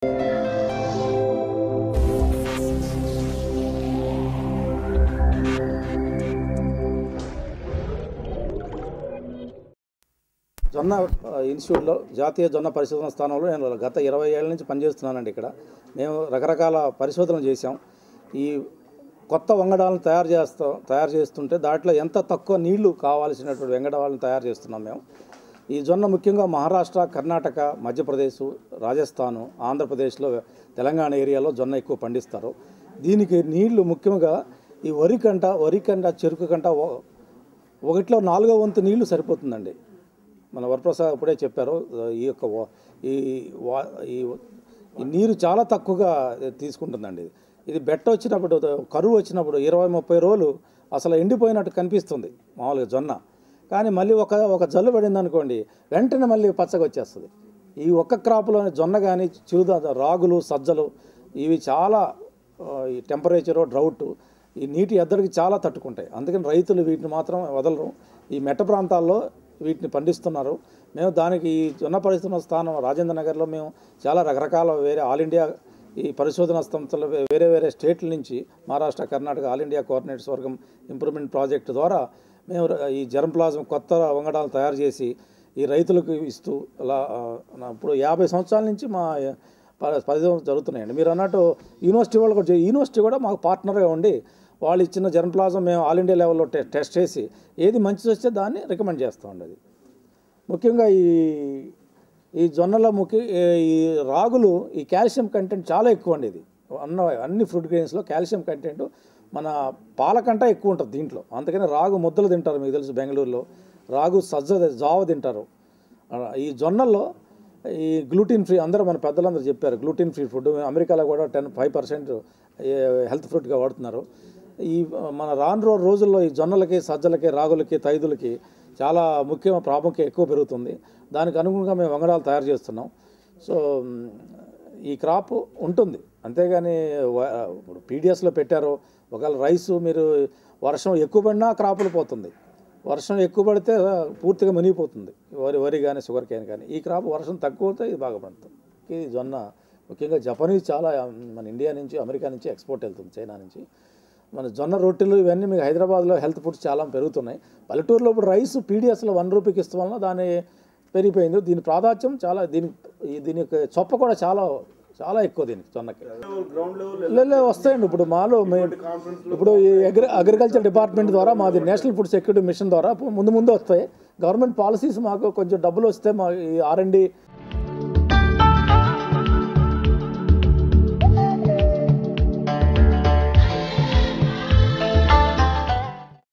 జొన్న ఆ, ఇన్స్టిట్యూట్లో జాతీయ జొన్న పరిశోధన స్థానంలో నేను గత ఇరవై ఏళ్ళ నుంచి పనిచేస్తున్నానండి ఇక్కడ మేము రకరకాల పరిశోధనలు చేశాం ఈ కొత్త వంగడాలను తయారు చేస్తాం తయారు చేస్తుంటే దాంట్లో ఎంత తక్కువ నీళ్లు కావాల్సినటువంటి వెంగడాలను తయారు చేస్తున్నాం మేము ఈ జొన్న ముఖ్యంగా మహారాష్ట్ర కర్ణాటక మధ్యప్రదేశ్ రాజస్థాను ఆంధ్రప్రదేశ్లో తెలంగాణ ఏరియాలో జొన్న ఎక్కువ పండిస్తారు దీనికి నీళ్లు ముఖ్యంగా ఈ వరి కంట వరి కంట చెరుకు కంట ఓ- ఒకటిలో నాలుగో వంతు నీళ్లు సరిపోతుందండి మన వరప్రసాద్ అప్పుడే చెప్పారు ఈ యొక్క వా- ఈ వా- ఈ ఈ నీరు చాలా తక్కువగా తీసుకుంటుందండి ఇది బెట్ట వచ్చినప్పుడు కరువు వచ్చినప్పుడు ఇరవై ముప్పై రోజులు అసలు ఎండిపోయినట్టు కనిపిస్తుంది మామూలుగా జొన్న కానీ మళ్ళీ ఒక ఒక జల్లు పడింది అనుకోండి వెంటనే మళ్ళీ పచ్చగా వచ్చేస్తుంది ఈ ఒక్క క్రాప్లోని జొన్న కానీ చిరుదా రాగులు సజ్జలు ఇవి చాలా ఆ, ఈ టెంపరేచరు డ్రౌట్ ఈ నీటి ఎద్దడికి చాలా తట్టుకుంటాయి అందుకని రైతులు వీటిని మాత్రం వదలరు ఈ మెట్ట ప్రాంతాల్లో వీటిని పండిస్తున్నారు మేము దానికి ఈ జొన్న పరిశ్రమ స్థానం రాజేంద్ర నగర్లో మేము చాలా రకరకాల వేరే ఆల్ ఇండియా ఈ పరిశోధన సంస్థలు వే- వేరే వేరే స్టేట్ల నుంచి Maharashtra Karnataka all India coordinates వర్గం ఇంప్రూవ్మెంట్ ప్రాజెక్ట్ ద్వారా మేము ర- ఈ జెరంప్లాజం కొత్త వంగడాలు తయారు చేసి ఈ రైతులకు ఇస్తూ అలా ఆ, నా- ఇప్పుడు యాభై సంవత్సరాల నుంచి మా ప- పరిధం జరుగుతున్నాయండి మీరు అన్నట్టు యూనివర్సిటీ వాళ్ళు కూడా చే- యూనివర్సిటీ కూడా మాకు పార్ట్నర్గా ఉండి వాళ్ళు ఇచ్చిన జెర్మ్ మేము ఆల్ ఇండియా లెవెల్లో టె టెస్ట్ చేసి ఏది మంచిది వస్తే దాన్ని రికమెండ్ చేస్తామండి అది ముఖ్యంగా ఈ ఈ జొన్నలో ముఖ్య ఈ రాగులు ఈ కాల్షియం కంటెంట్ చాలా ఎక్కువ అండి ఇది అన్న అన్ని ఫ్రూట్ గ్రెయిన్స్లో కాల్షియం కంటెంట్ మన పాల కంటే ఎక్కువ ఉంటుంది దీంట్లో అందుకని రాగు ముద్దలు తింటారు మీకు తెలుసు బెంగళూరులో రాగు సజ్జ జావ తింటారు ఆ, ఈ జొన్నల్లో ఈ గ్లూటిన్ ఫ్రీ అందరూ మన పెద్దలందరూ చెప్పారు గ్లూటిన్ ఫ్రీ ఫుడ్ అమెరికాలో కూడా టెన్ ఫైవ్ పర్సెంట్ హెల్త్ ఫుడ్గా వాడుతున్నారు ఈ మన రాను రో రోజుల్లో ఈ జొన్నలకి సజ్జలకి రాగులకి తైదులకి చాలా ముఖ్యమైన ప్రాముఖ్యం ఎక్కువ పెరుగుతుంది దానికి అనుగుణంగా మేము వంగడాలు తయారు చేస్తున్నాం సో మ్, ఈ క్రాప్ ఉంటుంది అంతేగాని వ- ఇప్పుడు పీడిఎస్లో పెట్టారు ఒకవేళ రైస్ మీరు వర్షం ఎక్కువ పడినా క్రాపులు పోతుంది వర్షం ఎక్కువ పడితే పూర్తిగా మునిగిపోతుంది వరి వరి కానీ షుగర్ కేన్ కానీ ఈ క్రాప్ వర్షం తక్కువ అవుతే ఇది బాగా పడుతుంది ఇది జొన్న ముఖ్యంగా జపనీస్ చాలా మన ఇండియా నుంచి అమెరికా నుంచి ఎక్స్పోర్ట్ వెళ్తుంది చైనా నుంచి మన జొన్న రొట్టెలు ఇవన్నీ మీకు హైదరాబాద్లో హెల్త్ ఫుడ్స్ చాలా పెరుగుతున్నాయి పల్లెటూరులో ఇప్పుడు రైస్ పీడిఎస్లో వన్ రూపీకి ఇస్తాం వల్ల దాని పెరిగిపోయింది దీని ప్రాధాన్యం చాలా దీని ఈ దీని యొక్క చొప్ప కూడా చాలా చాలా ఎక్కువ దీనికి జొన్నకి గ్రౌండ్ లెవెల్ లే, లే, వస్తాయండి ఇప్పుడు మాలో మేము ఇప్పుడు ఈ అగ్రి అగ్రికల్చర్ డిపార్ట్మెంట్ ద్వారా మాది నేషనల్ ఫుడ్ సెక్యూరిటీ మిషన్ ద్వారా ముందు ముందు వస్తాయి గవర్నమెంట్ పాలసీస్ మాకు కొంచెం డబ్బులు వస్తే మా ఈ ఆర్ఎండి